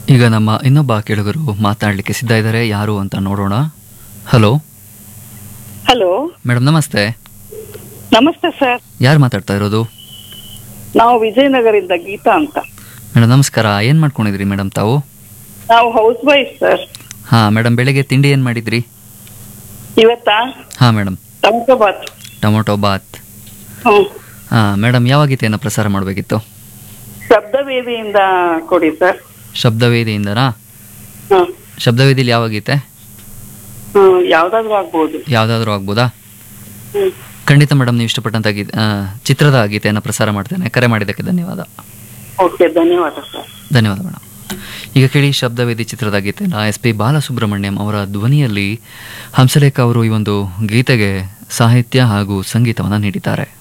ಈಗ ನಮ್ಮ ಇನ್ನೊಬ್ಬ ಕೇಳುಗರು ಮಾತನಾಡಲಿಕ್ಕೆ ಸಿದ್ಧ ಇದ್ದಾರೆ ಯಾರು ಅಂತ ನೋಡೋಣ ಹಲೋ ಹಲೋ ಮೇಡಮ್ ನಮಸ್ತೆ ನಮಸ್ತೆ ಸರ್ ಯಾರು ಮಾತಾಡ್ತಾ ಇರೋದು ನಾವು ವಿಜಯನಗರದಿಂದ ಗೀತಾ ಅಂತ ಮೇಡಮ್ ನಮಸ್ಕಾರ ಏನು ಮಾಡ್ಕೊಂಡಿದ್ರಿ ಮೇಡಮ್ ತಾವು ನಾವು ಹೌಸ್ ವೈಫ್ ಸರ್ ಹಾಂ ಮೇಡಮ್ ಬೆಳಗ್ಗೆ ತಿಂಡಿ ಏನು ಮಾಡಿದ್ರಿ ಇವತ್ತಾ ಹಾಂ madam tomato bath tomato bath ಹ್ಮ್ ಹಾಂ ಮೇಡಮ್ ಯಾವ ಗೀತೆಯನ್ನು ಪ್ರಸಾರ ಮಾಡಬೇಕಿತ್ತು ಶಬ್ದವೇದಿಯಿಂದ ಕೊಡಿ ಸರ್ ಶಬ್ದವೇದಿಯಿಂದನಾ ಹ್ಮ್ ಶಬ್ದವೇದಿಲಿ ಯಾವ ಗೀತೆ ಹ್ಮ್ ಯಾವ್ದಾದ್ರು ಆಗ್ಬೋದು ಯಾವುದಾದ್ರೂ ಆಗ್ಬೋದಾ ಹ್ಮ್ ಖಂಡಿತ ಮೇಡಮ್ ನೀವು ಇಷ್ಟಪಟ್ಟಂಥ ಗೀತೆ ಆ, ಚಿತ್ರದ ಗೀತೆಯನ್ನು ಪ್ರಸಾರ ಮಾಡ್ತೇನೆ ಕರೆ ಮಾಡಿದ್ದಕ್ಕೆ ಧನ್ಯವಾದ ಓಕೆ ಧನ್ಯವಾದ ಸರ್ ಧನ್ಯವಾದ ಮೇಡಮ್ ಈಗ ಕೇಳಿ ಶಬ್ದವೇದಿ ಚಿತ್ರದ ಗೀತೆನ ಎಸ್ ಪಿ ಬಾಲಸುಬ್ರಹ್ಮಣ್ಯಂ ಅವರ ಧ್ವನಿಯಲ್ಲಿ ಹಂಸಲೇಖ ಅವರು ಈ ಒಂದು ಗೀತೆಗೆ ಸಾಹಿತ್ಯ ಹಾಗೂ ಸಂಗೀತವನ್ನು ನೀಡಿದ್ದಾರೆ